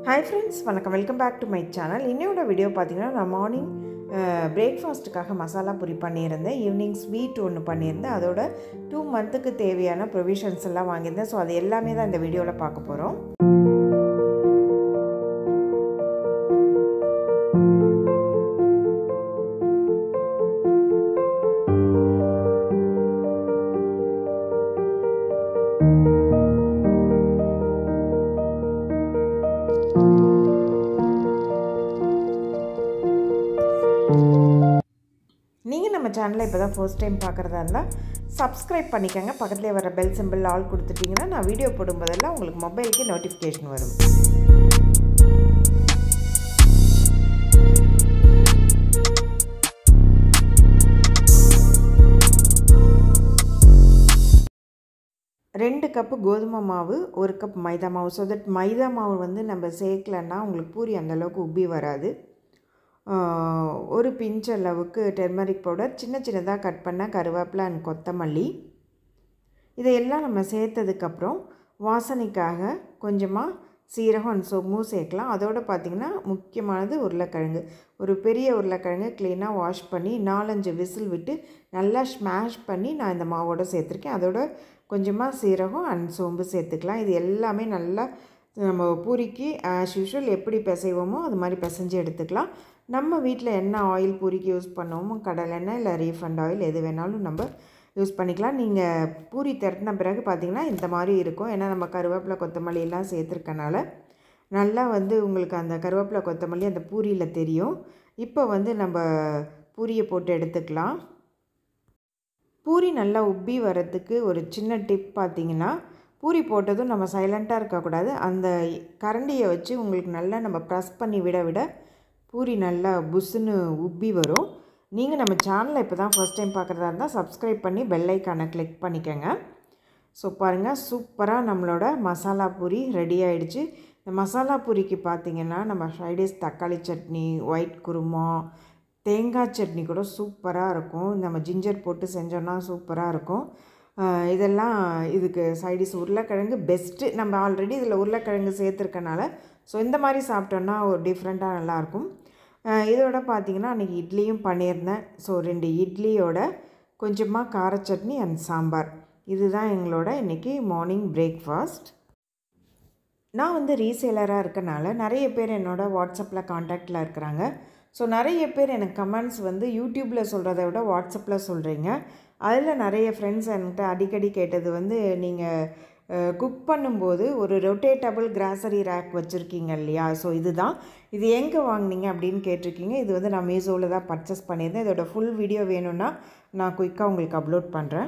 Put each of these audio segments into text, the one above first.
hi friends வணக்கம் welcome back to my channel இன்னையோட video பார்த்தீங்கன்னா நான் மார்னிங் பிரேக்ஃபாஸ்ட்டுக்காக மசாலா பூரி பண்ணியிருந்தேன் ஈவினிங் ஸ்வீட் ஒன்று பண்ணியிருந்தேன் அதோட டூ மந்த்துக்கு தேவையான ப்ரொவிஷன்ஸ் எல்லாம் வாங்கியிருந்தேன் ஸோ அது எல்லாமே தான் இந்த வீடியோவில் பார்க்க போகிறோம் நீங்கள் நம்ம சேனலை இப்போ தான் ஃபர்ஸ்ட் டைம் பார்க்குறதா இருந்தால் சப்ஸ்கிரைப் பண்ணிக்கோங்க பக்கத்துலேயே வர பெல் சிம்பிள் ஆல் கொடுத்துட்டிங்கன்னா நான் வீடியோ போடும்போதெல்லாம் உங்களுக்கு மொபைலுக்கு நோட்டிஃபிகேஷன் வரும் ரெண்டு கப்பு கோதுமை மாவு ஒரு கப் மைதா மாவு ஸோ தட் மைதா மாவு வந்து நம்ம சேர்க்கலன்னா உங்களுக்கு பூரி அந்தளவுக்கு உப்பி வராது ஒரு பிஞ்ச் அளவுக்கு டெர்மரிக் பவுடர் சின்ன சின்னதாக கட் பண்ண கருவேப்பிலை அண்ட் கொத்தமல்லி இதையெல்லாம் நம்ம சேர்த்ததுக்கப்புறம் வாசனைக்காக கொஞ்சமாக சீரகம் அண்ட் சோம்பும் சேர்க்கலாம் அதோடு பார்த்திங்கன்னா முக்கியமானது உருளைக்கிழங்கு ஒரு பெரிய உருளைக்கிழங்கு க்ளீனாக வாஷ் பண்ணி நாலஞ்சு விசில் விட்டு நல்லா ஸ்மாஷ் பண்ணி நான் இந்த மாவோடு சேர்த்துருக்கேன் அதோட கொஞ்சமாக சீரகம் அண்ட் சோம்பு சேர்த்துக்கலாம் இது எல்லாமே நல்லா நம்ம பூரிக்கு ஆஸ் யூஷுவல் எப்படி பிசைவோமோ அது மாதிரி பிசைஞ்சு எடுத்துக்கலாம் நம்ம வீட்டில் என்ன ஆயில் பூரிக்கு யூஸ் பண்ணுவோமோ கடலெண்ணெய் இல்லை ரீஃபண்ட் ஆயில் எது வேணாலும் நம்ம யூஸ் பண்ணிக்கலாம் நீங்கள் பூரி திரட்டின பிறகு பார்த்திங்கன்னா இந்த மாதிரி இருக்கும் ஏன்னா நம்ம கருவேப்பிலை கொத்தமல்லி எல்லாம் சேர்த்துருக்கனால நல்லா வந்து உங்களுக்கு அந்த கருவேப்பிலை கொத்தமல்லி அந்த பூரியில் தெரியும் இப்போ வந்து நம்ம பூரியை போட்டு எடுத்துக்கலாம் பூரி நல்லா உப்பி வர்றதுக்கு ஒரு சின்ன டிப் பார்த்திங்கன்னா பூரி போட்டதும் நம்ம சைலண்ட்டாக இருக்கக்கூடாது அந்த கரண்டியை வச்சு உங்களுக்கு நல்லா நம்ம ப்ரெஸ் பண்ணி விட விட பூரி நல்லா புஸ்ஸுன்னு உப்பி வரும் நீங்கள் நம்ம சேனலை இப்போ தான் ஃபஸ்ட் டைம் பார்க்குறதா இருந்தால் சப்ஸ்கிரைப் பண்ணி பெல்லைக்கானை கிளிக் பண்ணிக்கோங்க ஸோ பாருங்கள் சூப்பராக நம்மளோட மசாலா பூரி ரெடி ஆகிடுச்சு இந்த மசாலா பூரிக்கு பார்த்திங்கன்னா நம்ம ஃப்ரைடேஸ் தக்காளி சட்னி ஒயிட் குருமா தேங்காய் சட்னி கூட சூப்பராக இருக்கும் நம்ம ஜிஞ்சர் போட்டு செஞ்சோன்னா சூப்பராக இருக்கும் இதெல்லாம் இதுக்கு சைடிஸ் உருளைக்கிழங்கு பெஸ்ட்டு நம்ம ஆல்ரெடி இதில் உருளைக்கிழங்கு சேர்த்துருக்கனால ஸோ இந்த மாதிரி சாப்பிட்டோன்னா ஒரு டிஃப்ரெண்ட்டாக நல்லாயிருக்கும் இதோட பார்த்திங்கன்னா அன்றைக்கி இட்லியும் பண்ணியிருந்தேன் ஸோ ரெண்டு இட்லியோட கொஞ்சமாக கார சட்னி அண்ட் சாம்பார் இதுதான் எங்களோட இன்றைக்கி மார்னிங் பிரேக்ஃபாஸ்ட் நான் வந்து ரீசேலராக இருக்கனால நிறைய பேர் என்னோடய வாட்ஸ்அப்பில் காண்டாக்டில் இருக்கிறாங்க ஸோ நிறைய பேர் எனக்கு கமெண்ட்ஸ் வந்து யூடியூப்பில் சொல்கிறத விட வாட்ஸ்அப்பில் சொல்கிறீங்க அதில் நிறைய ஃப்ரெண்ட்ஸ் என்கிட்ட அடிக்கடி கேட்டது வந்து நீங்கள் குக் பண்ணும்போது ஒரு ரொட்டேட்டபிள் கிராசரி ரேக் வச்சுருக்கீங்க இல்லையா ஸோ இதுதான் இது எங்கே வாங்கினீங்க அப்படின்னு கேட்டிருக்கீங்க இது வந்து நான் மீஷோவில் தான் பர்ச்சேஸ் பண்ணியிருந்தேன் இதோட ஃபுல் வீடியோ வேணும்னா நான் குயிக்காக உங்களுக்கு அப்லோட் பண்ணுறேன்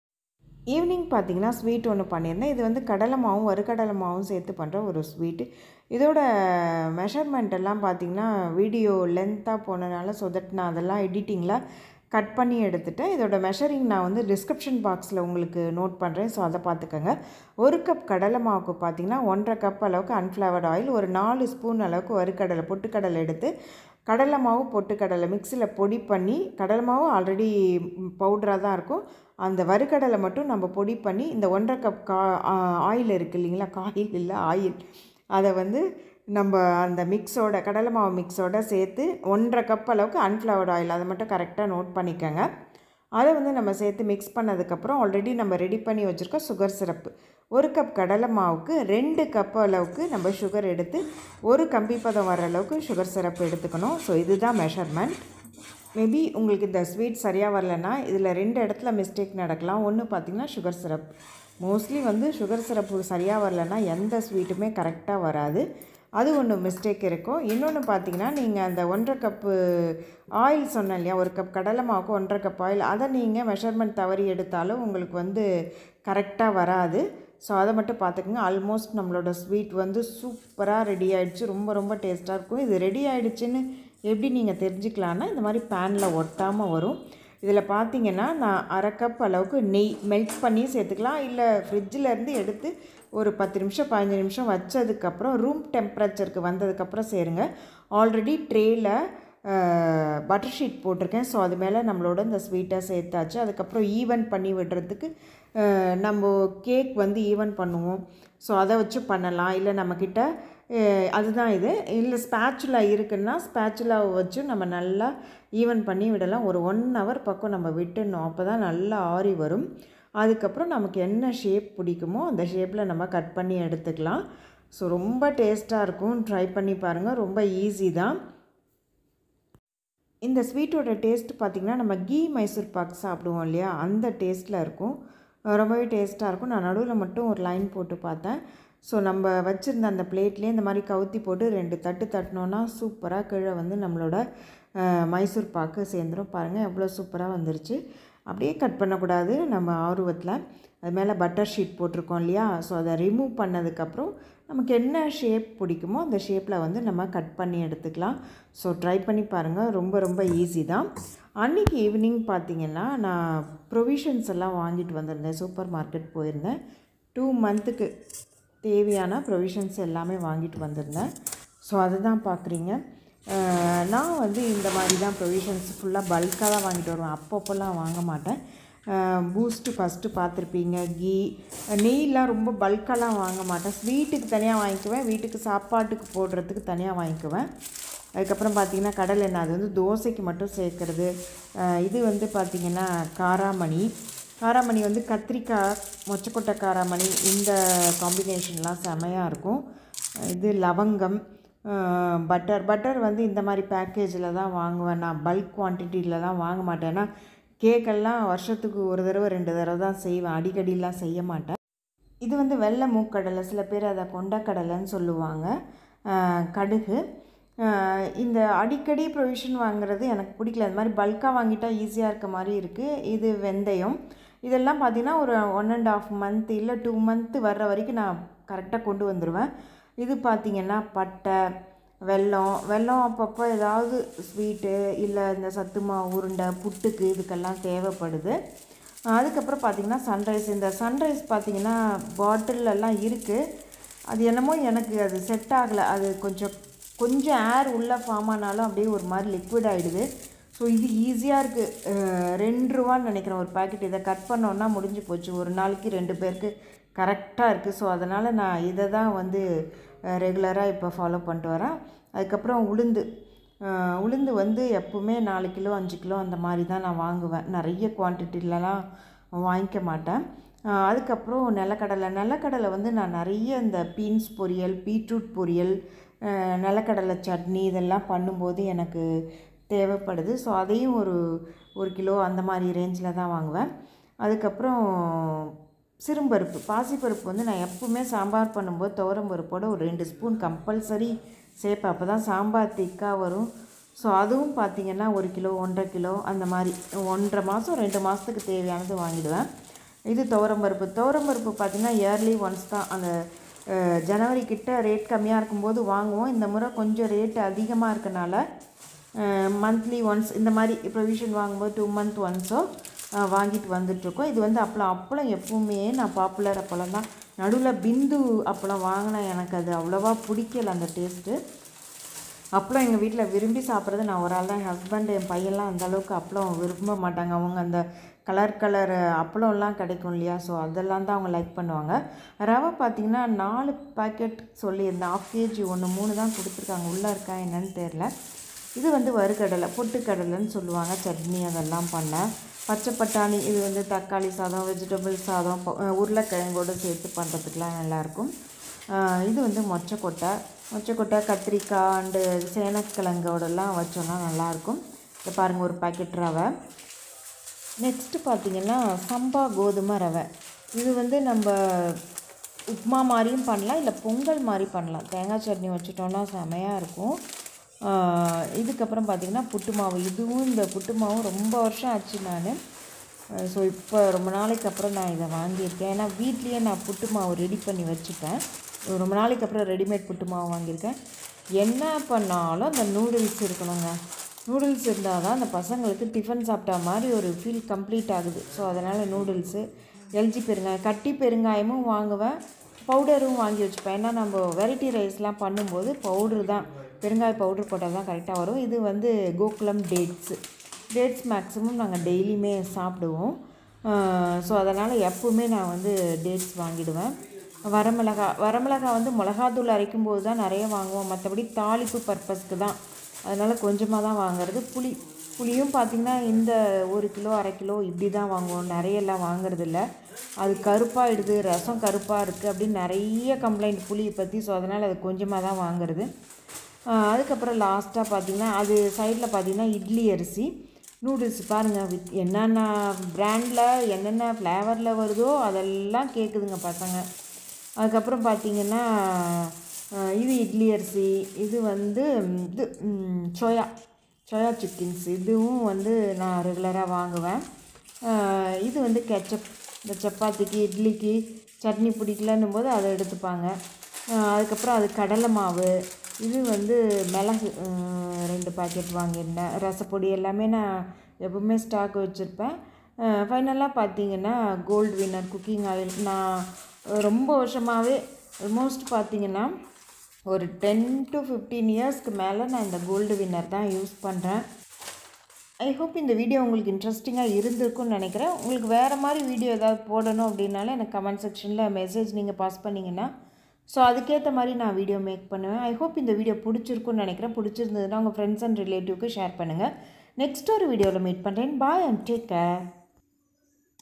ஈவினிங் பார்த்தீங்கன்னா ஸ்வீட் ஒன்று பண்ணியிருந்தேன் இது வந்து கடலை மாவும் வறுக்கடலை மாவும் சேர்த்து பண்ணுற ஒரு ஸ்வீட்டு இதோட மெஷர்மெண்ட் எல்லாம் பார்த்திங்கன்னா வீடியோ லென்த்தாக போனனால ஸோ தட் நான் அதெல்லாம் எடிட்டிங்கில் கட் பண்ணி எடுத்துட்டேன் இதோட மெஷரிங் நான் வந்து டிஸ்கிரிப்ஷன் பாக்ஸில் உங்களுக்கு நோட் பண்ணுறேன் ஸோ அதை பார்த்துக்கோங்க ஒரு கப் கடலை மாவுக்கு பார்த்திங்கன்னா ஒன்றரை கப் அளவுக்கு அன்ஃப்ளவர்ட் ஆயில் ஒரு நாலு ஸ்பூன் அளவுக்கு வறுக்கடலை பொட்டுக்கடலை எடுத்து கடலை மாவு பொட்டுக்கடலை மிக்சியில் பொடி பண்ணி கடலை மாவு ஆல்ரெடி பவுடராக தான் இருக்கும் அந்த வறுக்கடலை மட்டும் நம்ம பொடி பண்ணி இந்த ஒன்றரை கப் கா ஆயில் இருக்குது இல்லைங்களா காயில் இல்லை ஆயில் அதை வந்து நம்ம அந்த மிக்ஸோட கடலை மாவு மிக்ஸோட சேர்த்து ஒன்றரை கப் அளவுக்கு அன்ஃப்ளவர்ட் ஆயில் அதை மட்டும் கரெக்டாக நோட் பண்ணிக்கோங்க அதை வந்து நம்ம சேர்த்து மிக்ஸ் பண்ணதுக்கப்புறம் ஆல்ரெடி நம்ம ரெடி பண்ணி வச்சுருக்க சுகர் சிரப்பு ஒரு கப் கடலை மாவுக்கு ரெண்டு கப் அளவுக்கு நம்ம சுகர் எடுத்து ஒரு கம்பி பதம் வர அளவுக்கு சுகர் சிரப்பு எடுத்துக்கணும் ஸோ இதுதான் மெஷர்மெண்ட் மேபி உங்களுக்கு இந்த ஸ்வீட் சரியாக வரலன்னா இதில் ரெண்டு இடத்துல மிஸ்டேக் நடக்கலாம் ஒன்று பார்த்திங்கன்னா சுகர் சிரப் மோஸ்ட்லி வந்து சுகர் சிரப்பு சரியாக வரலன்னா எந்த ஸ்வீட்டுமே கரெக்டாக வராது அது ஒன்று மிஸ்டேக் இருக்கும் இன்னொன்று பார்த்தீங்கன்னா நீங்கள் அந்த ஒன்றரை கப்பு ஆயில் சொன்னேன் இல்லையா ஒரு கப் கடலை மாவுக்கு ஒன்றரை கப் ஆயில் அதை நீங்கள் மெஷர்மெண்ட் தவறி எடுத்தாலும் உங்களுக்கு வந்து கரெக்டாக வராது ஸோ அதை மட்டும் பார்த்துக்குங்க ஆல்மோஸ்ட் நம்மளோட ஸ்வீட் வந்து சூப்பராக ரெடி ஆகிடுச்சு ரொம்ப ரொம்ப டேஸ்ட்டாக இருக்கும் இது ரெடி ஆகிடுச்சின்னு எப்படி நீங்கள் தெரிஞ்சுக்கலான்னா இந்த மாதிரி பேனில் ஒட்டாமல் வரும் இதில் பார்த்தீங்கன்னா நான் அரை கப் அளவுக்கு நெய் மெல்ட் பண்ணி சேர்த்துக்கலாம் இல்லை ஃப்ரிட்ஜிலேருந்து எடுத்து ஒரு பத்து நிமிஷம் பதினஞ்சு நிமிஷம் வச்சதுக்கப்புறம் ரூம் டெம்பரேச்சருக்கு வந்ததுக்கப்புறம் சேருங்க ஆல்ரெடி ட்ரேயில் பட்டர் ஷீட் போட்டிருக்கேன் ஸோ அது மேலே நம்மளோட இந்த ஸ்வீட்டை சேர்த்தாச்சு அதுக்கப்புறம் ஈவன் பண்ணி விடுறதுக்கு அஹ், நம்ம கேக் வந்து ஈவன் பண்ணுவோம் ஸோ அதை வச்சு பண்ணலாம் இல்லை நம்மக்கிட்ட அஹ் அதுதான் இது இல்லை ஸ்பேச்சுலா இருக்குன்னா ஸ்பேச்சுலாவை வச்சு நம்ம நல்லா ஈவன் பண்ணி விடலாம் ஒரு ஒன் ஹவர் பக்கம் நம்ம விட்டுடணும் அப்போ தான் நல்லா ஆறி வரும் அதுக்கப்புறம் நமக்கு என்ன ஷேப் பிடிக்குமோ அந்த ஷேப்பில் நம்ம கட் பண்ணி எடுத்துக்கலாம் ஸோ ரொம்ப டேஸ்ட்டாக இருக்கும் ட்ரை பண்ணி பாருங்கள் ரொம்ப ஈஸி தான் இந்த ஸ்வீட்டோட டேஸ்ட் பார்த்திங்கன்னா நம்ம கீ மைசூர் பாக் சாப்பிடுவோம் இல்லையா அந்த டேஸ்ட்டில் இருக்கும் அஹ் ரொம்பவே டேஸ்ட்டாக இருக்கும் நான் நடுவில் மட்டும் ஒரு லைன் போட்டு பார்த்தேன் ஸோ நம்ம வச்சுருந்த அந்த பிளேட்லேயே இந்த மாதிரி கவுத்தி போட்டு ரெண்டு தட்டு தட்டினோன்னா சூப்பராக கீழே வந்து நம்மளோட அஹ், மைசூர் பாக்கு சேர்ந்துடும் பாருங்கள் எவ்வளோ சூப்பராக வந்துருச்சு அப்படியே கட் பண்ணக்கூடாது நம்ம ஆர்வத்தில் அது மேலே பட்டர் ஷீட் போட்டிருக்கோம் இல்லையா ஸோ அதை ரிமூவ் பண்ணதுக்கப்புறம் நமக்கு என்ன ஷேப் பிடிக்குமோ அந்த ஷேப்பில் வந்து நம்ம கட் பண்ணி எடுத்துக்கலாம் ஸோ ட்ரை பண்ணி பாருங்கள் ரொம்ப ரொம்ப ஈஸி தான் அன்றைக்கி ஈவினிங் பார்த்தீங்கன்னா நான் ப்ரொவிஷன்ஸ் எல்லாம் வாங்கிட்டு வந்திருந்தேன் சூப்பர் மார்க்கெட் போயிருந்தேன் டூ மந்த்துக்கு தேவையான ப்ரொவிஷன்ஸ் எல்லாமே வாங்கிட்டு வந்திருந்தேன் ஸோ அதுதான் பார்க்குறீங்க அஹ் நான் வந்து இந்த மாதிரி தான் ப்ரொவிஷன்ஸ் ஃபுல்லாக பல்காக தான் வாங்கிட்டு வருவேன் அப்பப்போல்லாம் வாங்க மாட்டேன் பூஸ்ட்டு ஃபஸ்ட்டு பார்த்துருப்பீங்க கீ நெய்லாம் ரொம்ப பல்காலாம் வாங்க மாட்டேன் ஸ்வீட்டுக்கு தனியாக வாங்கிக்குவேன் வீட்டுக்கு சாப்பாட்டுக்கு போடுறதுக்கு தனியாக வாங்கிக்குவேன் அதுக்கப்புறம் பார்த்திங்கன்னா கடலை எண்ணெய் அது வந்து தோசைக்கு மட்டும் சேர்க்குறது அஹ் இது வந்து பார்த்திங்கன்னா காராமணி காராமணி வந்து கத்திரிக்காய் மொச்சக்கொட்டை காராமணி இந்த காம்பினேஷன்லாம் செமையாக இருக்கும் இது லவங்கம் பட்டர் பட்டர் வந்து இந்த மாதிரி பேக்கேஜில் தான் வாங்குவேன் நான் பல்க் குவான்டிட்டியில் தான் வாங்க மாட்டேன் ஏன்னா கேக்கெல்லாம் வருஷத்துக்கு ஒரு தடவை ரெண்டு தடவை தான் செய்வேன் அடிக்கடிலாம் செய்ய மாட்டேன் இது வந்து வெள்ளை மூக்கடலை சில பேர் அதை கொண்டக்கடலைன்னு சொல்லுவாங்க ஆஹ் கடுகு ஆஹ் இந்த அடிக்கடி ப்ரொவிஷன் வாங்குறது எனக்கு பிடிக்கல அது மாதிரி பல்காக வாங்கிட்டா ஈஸியாக இருக்க மாதிரி இருக்குது இது வெந்தயம் இதெல்லாம் பார்த்திங்கன்னா ஒரு ஒன் அண்ட் ஆஃப் மந்த் இல்லை டூ மந்த்து வர்ற வரைக்கும் நான் கரெக்டாக கொண்டு வந்துடுவேன் இது பார்த்திங்கன்னா பட்டை வெல்லம் வெல்லம் அப்பப்போ ஏதாவது ஸ்வீட்டு இல்லை இந்த சத்து மாவு உருண்டை புட்டுக்கு இதுக்கெல்லாம் தேவைப்படுது அதுக்கப்புறம் பார்த்திங்கன்னா சன்ரைஸ் இந்த சன்ரைஸ் பார்த்திங்கன்னா பாட்டிலெல்லாம் இருக்குது அது என்னமோ எனக்கு அது செட் ஆகலை அது கொஞ்சம் கொஞ்சம் ஏர் உள்ளே ஃபார்ம் ஆனாலும் அப்படியே ஒரு மாதிரி லிக்விட் ஆகிடுது ஸோ இது ஈஸியாக இருக்குது ரெண்டு ரூபான்னு நினைக்கிறேன் ஒரு பாக்கெட் இதை கட் பண்ணோன்னா முடிஞ்சு போச்சு ஒரு நாளைக்கு ரெண்டு பேருக்கு கரெக்டாக இருக்குது ஸோ அதனால் நான் இதை தான் வந்து ரெகுலராக இப்போ ஃபாலோ பண்ணிட்டு வரேன் அதுக்கப்புறம் உளுந்து அஹ் உளுந்து வந்து எப்பவுமே நாலு கிலோ அஞ்சு கிலோ அந்த மாதிரி தான் நான் வாங்குவேன் நிறைய குவான்டிட்டிலலாம் வாங்கிக்க மாட்டேன் அஹ் அதுக்கப்புறம் நிலக்கடலை நிலக்கடலை வந்து நான் நிறைய இந்த பீன்ஸ் பொரியல் பீட்ரூட் பொரியல் அஹ் நிலக்கடலை சட்னி இதெல்லாம் பண்ணும்போது எனக்கு தேவைப்படுது ஸோ அதையும் ஒரு ஒரு கிலோ அந்த மாதிரி ரேஞ்சில் தான் வாங்குவேன் அதுக்கப்புறம் சிறும்பருப்பு பாசிப்பருப்பு வந்து நான் எப்பவுமே சாம்பார் பண்ணும்போது துவரம் பருப்போட ஒரு ரெண்டு ஸ்பூன் கம்பல்சரி சேர்ப்பேன் அப்போ தான் சாம்பார் திக்காக வரும் ஸோ அதுவும் பார்த்திங்கன்னா ஒரு கிலோ ஒன்றரை கிலோ அந்த மாதிரி ஒன்றரை மாதம் ரெண்டு மாதத்துக்கு தேவையானது வாங்கிடுவேன் இது துவரம் பருப்பு துவரம் பருப்பு பார்த்திங்கன்னா இயர்லி ஒன்ஸ் தான் அந்த அஹ், ஜனவரி கிட்ட ரேட் கம்மியாக இருக்கும்போது வாங்குவோம் இந்த முறை கொஞ்சம் ரேட் அதிகமாக இருக்கனால மந்த்லி ஒன்ஸ் இந்த மாதிரி ப்ரொவிஷன் வாங்கும்போது டூ மந்த் ஒன்ஸோ வாங்கிட்டு வந்துட்ருக்கோம் இது வந்து அப்பளம் அப்பளம் எப்பவுமே நான் பாப்புலர் அப்பளம் தான் நடுவில் பிந்து அப்பளம் வாங்கினேன் எனக்கு அது அவ்வளோவா பிடிக்கல அந்த டேஸ்ட்டு அப்பளம் எங்கள் வீட்டில் விரும்பி சாப்பிட்றது நான் ஒரு ஆள் தான் என் ஹஸ்பண்ட் என் பையன்லாம் அந்த அளவுக்கு அப்பளம் விரும்ப மாட்டாங்க அவங்க அந்த கலர் கலர் அப்பளம்லாம் கிடைக்கும் இல்லையா ஸோ அதெல்லாம் தான் அவங்க லைக் பண்ணுவாங்க ரவை பார்த்திங்கன்னா நாலு பாக்கெட் சொல்லியிருந்தேன் ஆஃப் கேஜி ஒன்று மூணு தான் கொடுத்துருக்காங்க உள்ளே இருக்கா என்னன்னு தெரில இது வந்து வறுக்கடலை பொட்டுக்கடலைன்னு சொல்லுவாங்க சட்னி அதெல்லாம் பண்ணேன் பச்சை பட்டாணி இது வந்து தக்காளி சாதம் வெஜிடபிள் சாதம் ப- அஹ் உருளைக்கிழங்கோடு சேர்த்து பண்ணுறதுக்கெலாம் நல்லாயிருக்கும் ஆஹ் இது வந்து மொச்சக்கொட்டை மொச்சக்கொட்டை கத்திரிக்காய் அண்டு சேனக்கிழங்கோடலாம் வச்சோன்னா நல்லாயிருக்கும் இதை பாருங்கள் ஒரு பாக்கெட் ரவை நெக்ஸ்ட்டு பார்த்தீங்கன்னா சம்பா கோதுமை ரவை இது வந்து நம்ம உப்புமா மாதிரியும் பண்ணலாம் இல்லை பொங்கல் மாதிரி பண்ணலாம் தேங்காய் சட்னி வச்சுட்டோன்னா செமையாக இருக்கும் ஆஹ் இதுக்கப்புறம் பார்த்திங்கன்னா புட்டு மாவு இதுவும் இந்த புட்டு மாவும் ரொம்ப வருஷம் ஆச்சு நான் ஸோ இப்போ ரொம்ப நாளைக்கு அப்புறம் நான் இதை வாங்கியிருக்கேன் ஏன்னா வீட்லேயே நான் புட்டு மாவு ரெடி பண்ணி வச்சுப்பேன் ரொம்ப நாளைக்கு அப்புறம் ரெடிமேட் புட்டு மாவு வாங்கியிருக்கேன் என்ன பண்ணாலும் அந்த நூடுல்ஸ் இருக்கணுங்க நூடுல்ஸ் இருந்தால் தான் அந்த பசங்களுக்கு டிஃபன் சாப்பிட்டா மாதிரி ஒரு ஃபீல் கம்ப்ளீட் ஆகுது ஸோ அதனால் நூடுல்ஸு எல்ஜி பெருங்காயம் கட்டி பெருங்காயமும் வாங்குவேன் பவுடரும் வாங்கி வச்சுப்பேன் ஏன்னா நம்ம வெரைட்டி ரைஸ்லாம் பண்ணும்போது பவுட்ரு தான் பெருங்காய பவுட்ரு போட்டால் தான் கரெக்டாக வரும் இது வந்து கோகுலம் டேட்ஸு டேட்ஸ் மேக்ஸிமம் நாங்கள் டெய்லியுமே சாப்பிடுவோம் ஸோ அதனால் எப்பவுமே நான் வந்து டேட்ஸ் வாங்கிடுவேன் வரமிளகா வரமிளகா வந்து மிளகாத்தூள் அரைக்கும் போது தான் நிறைய வாங்குவோம் மற்றபடி தாளிப்பு பர்பஸ்க்கு தான் அதனால் கொஞ்சமாக தான் வாங்குறது புளி புளியும் பார்த்திங்கன்னா இந்த ஒரு கிலோ அரை கிலோ இப்படி தான் வாங்குவோம் நிறையெல்லாம் வாங்குறது இல்லை அது கருப்பாகிடுது ரசம் கருப்பாக இருக்குது அப்படின்னு நிறைய கம்ப்ளைண்ட் புளியை பற்றி ஸோ அதனால் அது கொஞ்சமாக தான் வாங்குறது ஆஹ் அதுக்கப்புறம் லாஸ்ட்டாக பார்த்தீங்கன்னா அது சைடில் பார்த்தீங்கன்னா இட்லி அரிசி நூடுல்ஸ் பாருங்கள் வித் என்னென்ன பிராண்டில் என்னென்ன ஃப்ளேவரில் வருதோ அதெல்லாம் கேட்குதுங்க பசங்க அதுக்கப்புறம் பார்த்தீங்கன்னா ஆஹ் இது இட்லி அரிசி இது வந்து ம், இது ம், சோயா சோயா சிக்கன்ஸ் இதுவும் வந்து நான் ரெகுலராக வாங்குவேன் ஆஹ் இது வந்து கெச்சப் இந்த சப்பாத்திக்கு இட்லிக்கு சட்னி பிடிக்கலன்னும் போது அதை எடுத்துப்பாங்க ஆஹ் அதுக்கப்புறம் அது கடலை மாவு இது வந்து மிளகு ஆஹ் ரெண்டு பாக்கெட் வாங்கியிருந்தேன் ரசப்பொடி எல்லாமே நான் எப்பவுமே ஸ்டாக் வச்சுருப்பேன் ஃபைனலாக பார்த்தீங்கன்னா கோல்டு வின்னர் குக்கிங் ஆயில் நான் ரொம்ப வருஷமாகவே ஆல்மோஸ்ட் பார்த்தீங்கன்னா ஒரு டென் டு ஃபிஃப்டீன் இயர்ஸ்க்கு மேலே நான் இந்த கோல்டு வின்னர் தான் யூஸ் பண்ணுறேன் ஐ ஹோப் இந்த வீடியோ உங்களுக்கு இன்ட்ரெஸ்டிங்காக இருந்திருக்கும்னு நினைக்கிறேன் உங்களுக்கு வேறு மாதிரி வீடியோ ஏதாவது போடணும் அப்படின்னாலும் எனக்கு கமெண்ட் செக்ஷனில் மெசேஜ் நீங்கள் பாஸ் பண்ணிங்கன்னா ஸோ அதுக்கேற்ற மாதிரி நான் வீடியோ மேக் பண்ணுவேன் ஐ ஹோப் இந்த வீடியோ பிடிச்சிருக்குன்னு நினைக்கிறேன் பிடிச்சிருந்ததுன்னா உங்கள் ஃப்ரெண்ட்ஸ் அண்ட் ரிலேட்டிவ்க்கு ஷேர் பண்ணுங்கள் நெக்ஸ்ட் ஒரு வீடியோவில் மீட் பண்ணுறேன் பாய் அண்ட் டேக் கேர்